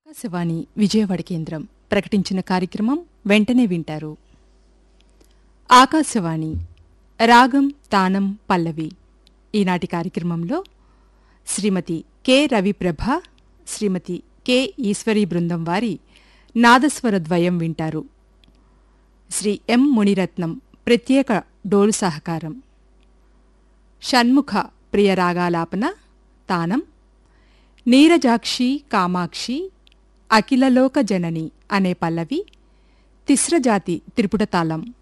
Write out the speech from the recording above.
ఆకాశవాణి విజయవాడ కేంద్రం ప్రకటించిన కార్యక్రమం వెంటనే వింటారు ఆకాశవాణి రాగం తానం పల్లవి ఈనాటి కార్యక్రమంలో శ్రీమతి కె రవిప్రభ శ్రీమతి కె ఈశ్వరీ బృందం వారి నాదస్వర ద్వయం వింటారు శ్రీ ఎం మునిరత్నం ప్రత్యేక డోలు సహకారం షణ్ముఖ ప్రియ రాగాలాపన తానం నీరజాక్షి కామాక్షి అఖిలలోక జనని అనే పల్లవి తిస్రజాతి త్రిపుట తాళం